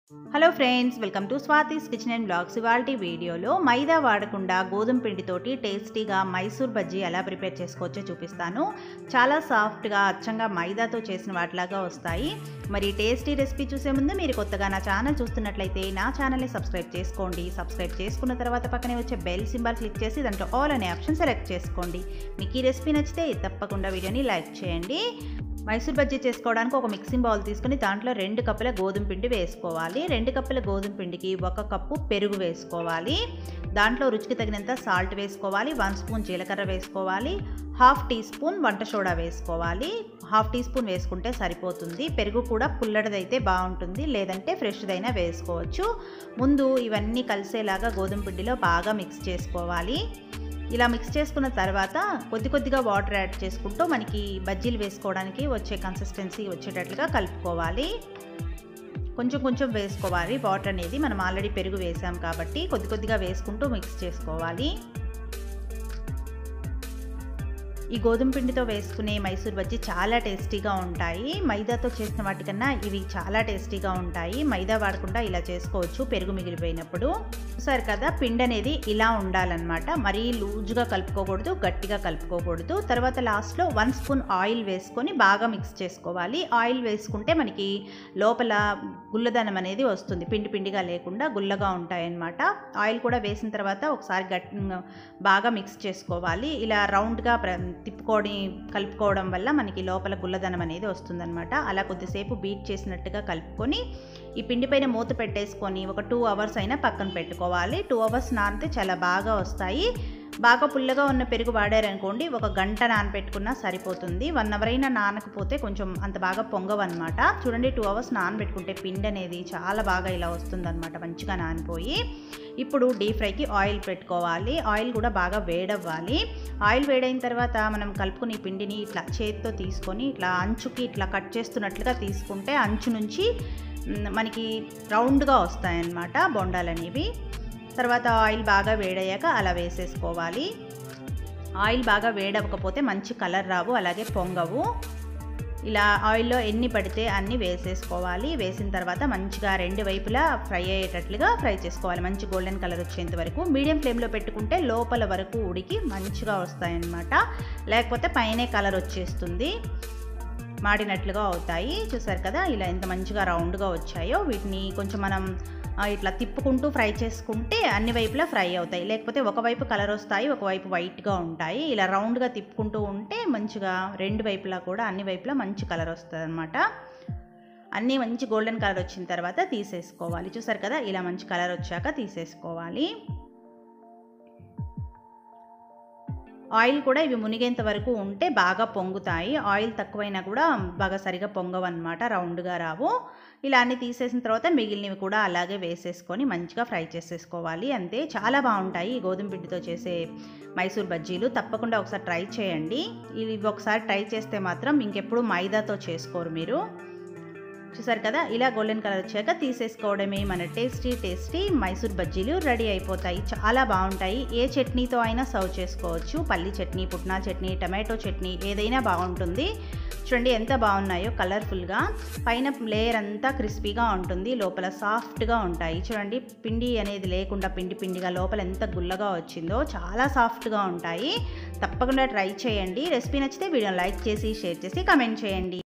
hello friends welcome to Swathi's kitchen and blogs ఇవాళ వీడియోలో మైదా వాడకుండా గోధుమ పిండితోటి టేస్టీగా మైసూర్ బజ్జీ ఎలా ప్రిపేర్ చేసుకోవచ్చో చూపిస్తాను చాలా సాఫ్ట్గా అచ్చంగా మైదాతో చేసిన వాటిలాగా వస్తాయి మరి టేస్టీ రెసిపీ చూసే ముందు మీరు కొత్తగా నా ఛానల్ చూస్తున్నట్లయితే నా ఛానల్ని సబ్స్క్రైబ్ చేసుకోండి సబ్స్క్రైబ్ చేసుకున్న తర్వాత పక్కనే వచ్చే బెల్ సింబల్ క్లిక్ చేసి దాంట్లో ఆల్ అనే ఆప్షన్ సెలెక్ట్ చేసుకోండి మీకు ఈ రెసిపీ నచ్చితే తప్పకుండా వీడియోని లైక్ చేయండి మైసూర్ బజ్జీ చేసుకోవడానికి ఒక మిక్సింగ్ బౌల్ తీసుకుని దాంట్లో రెండు కప్పుల గోధుమ పిండి వేసుకోవాలి రెండు కప్పుల గోధుమ పిండికి ఒక కప్పు పెరుగు వేసుకోవాలి దాంట్లో రుచికి తగినంత సాల్ట్ వేసుకోవాలి వన్ స్పూన్ జీలకర్ర వేసుకోవాలి హాఫ్ టీ స్పూన్ వంట సోడా వేసుకోవాలి హాఫ్ టీ స్పూన్ వేసుకుంటే సరిపోతుంది పెరుగు కూడా పుల్లడిదైతే బాగుంటుంది లేదంటే ఫ్రెష్దైనా వేసుకోవచ్చు ముందు ఇవన్నీ కలిసేలాగా గోధుమ పిండిలో బాగా మిక్స్ చేసుకోవాలి ఇలా మిక్స్ చేసుకున్న తర్వాత కొద్ది కొద్దిగా వాటర్ యాడ్ చేసుకుంటూ మనకి బజ్జీలు వేసుకోవడానికి వచ్చే కన్సిస్టెన్సీ వచ్చేటట్లుగా కలుపుకోవాలి కొంచెం కొంచెం వేసుకోవాలి వాటర్ అనేది మనం ఆల్రెడీ పెరుగు వేసాం కాబట్టి కొద్ది కొద్దిగా వేసుకుంటూ మిక్స్ చేసుకోవాలి ఈ గోధుమ పిండితో వేసుకునే మైసూర్ బజ్జీ చాలా టేస్టీగా ఉంటాయి మైదాతో చేసిన వాటికన్నా ఇవి చాలా టేస్టీగా ఉంటాయి మైదా వాడకుండా ఇలా చేసుకోవచ్చు పెరుగు మిగిలిపోయినప్పుడు చూసారు కదా పిండి అనేది ఇలా ఉండాలన్నమాట మరీ లూజ్గా కలుపుకోకూడదు గట్టిగా కలుపుకోకూడదు తర్వాత లాస్ట్లో వన్ స్పూన్ ఆయిల్ వేసుకొని బాగా మిక్స్ చేసుకోవాలి ఆయిల్ వేసుకుంటే మనకి లోపల గుల్లదనం అనేది వస్తుంది పిండి పిండిగా లేకుండా గుల్లగా ఉంటాయన్నమాట ఆయిల్ కూడా వేసిన తర్వాత ఒకసారి గట్టి బాగా మిక్స్ చేసుకోవాలి ఇలా రౌండ్గా తిప్పుకొని కలుపుకోవడం వల్ల మనకి లోపల గుల్లదనం అనేది వస్తుందన్నమాట అలా కొద్దిసేపు బీట్ చేసినట్టుగా కలుపుకొని ఈ పిండి పైన మూత పెట్టేసుకొని ఒక టూ అవర్స్ అయినా పక్కన పెట్టుకోవాలి టూ అవర్స్ నానితే చాలా బాగా వస్తాయి బాగా పుల్లగా ఉన్న పెరుగు వాడారనుకోండి ఒక గంట నానబెట్టుకున్నా సరిపోతుంది వన్ అవర్ అయినా నానకపోతే కొంచెం అంత బాగా పొంగవన్నమాట చూడండి టూ అవర్స్ నానబెట్టుకుంటే పిండి అనేది చాలా బాగా ఇలా వస్తుందన్నమాట మంచిగా నానిపోయి ఇప్పుడు డీప్ ఫ్రైకి ఆయిల్ పెట్టుకోవాలి ఆయిల్ కూడా బాగా వేడవ్వాలి ఆయిల్ వేడైన తర్వాత మనం కలుపుకుని పిండిని ఇట్లా చేతితో తీసుకొని ఇట్లా అంచుకి ఇట్లా కట్ చేస్తున్నట్లుగా తీసుకుంటే అంచు నుంచి మనకి రౌండ్గా వస్తాయన్నమాట బొండాలు అనేవి తర్వాత ఆయిల్ బాగా వేడయ్యాక అలా వేసేసుకోవాలి ఆయిల్ బాగా వేడవకపోతే మంచి కలర్ రావు అలాగే పొంగవు ఇలా ఆయిల్లో ఎన్ని పడితే అన్ని వేసేసుకోవాలి వేసిన తర్వాత మంచిగా రెండు వైపులా ఫ్రై అయ్యేటట్లుగా ఫ్రై చేసుకోవాలి మంచి గోల్డెన్ కలర్ వచ్చేంత వరకు మీడియం ఫ్లేమ్లో పెట్టుకుంటే లోపల వరకు ఉడికి మంచిగా వస్తాయన్నమాట లేకపోతే పైనే కలర్ వచ్చేస్తుంది మాడినట్లుగా అవుతాయి చూసారు కదా ఇలా ఎంత మంచిగా రౌండ్గా వచ్చాయో వీటిని కొంచెం మనం ఇట్లా తిప్పుకుంటూ ఫ్రై చేసుకుంటే అన్ని వైపులా ఫ్రై అవుతాయి లేకపోతే ఒకవైపు కలర్ వస్తాయి ఒకవైపు వైట్గా ఉంటాయి ఇలా రౌండ్గా తిప్పుకుంటూ ఉంటే మంచిగా రెండు వైపులా కూడా అన్ని వైపులా మంచి కలర్ వస్తుంది అనమాట అన్నీ మంచి గోల్డెన్ కలర్ వచ్చిన తర్వాత తీసేసుకోవాలి చూసారు కదా ఇలా మంచి కలర్ వచ్చాక తీసేసుకోవాలి ఆయిల్ కూడా ఇవి మునిగేంత వరకు ఉంటే బాగా పొంగుతాయి ఆయిల్ తక్కువైనా కూడా బాగా సరిగా పొంగవన్నమాట రౌండ్గా రావు ఇలా అన్ని తీసేసిన తర్వాత మిగిలినవి కూడా అలాగే వేసేసుకొని మంచిగా ఫ్రై చేసేసుకోవాలి అంతే చాలా బాగుంటాయి ఈ గోధుమ పిండితో చేసే మైసూర్ బజ్జీలు తప్పకుండా ఒకసారి ట్రై చేయండి ఇవి ఒకసారి ట్రై చేస్తే మాత్రం ఇంకెప్పుడు మైదాతో చేసుకోరు మీరు చూసారు కదా ఇలా గోల్డెన్ కలర్ వచ్చాక తీసేసుకోవడమే మన టేస్టీ టేస్టీ మైసూర్ బజ్జీలు రెడీ అయిపోతాయి చాలా బాగుంటాయి ఏ చట్నీతో అయినా సర్వ్ చేసుకోవచ్చు పల్లి చట్నీ పుట్నా చట్నీ టమాటో చట్నీ ఏదైనా బాగుంటుంది చూడండి ఎంత బాగున్నాయో కలర్ఫుల్గా పైన లేయర్ అంతా క్రిస్పీగా ఉంటుంది లోపల సాఫ్ట్గా ఉంటాయి చూడండి పిండి అనేది లేకుండా పిండి పిండిగా లోపల ఎంత గుల్లగా వచ్చిందో చాలా సాఫ్ట్గా ఉంటాయి తప్పకుండా ట్రై చేయండి రెసిపీ నచ్చితే వీడియో లైక్ చేసి షేర్ చేసి కమెంట్ చేయండి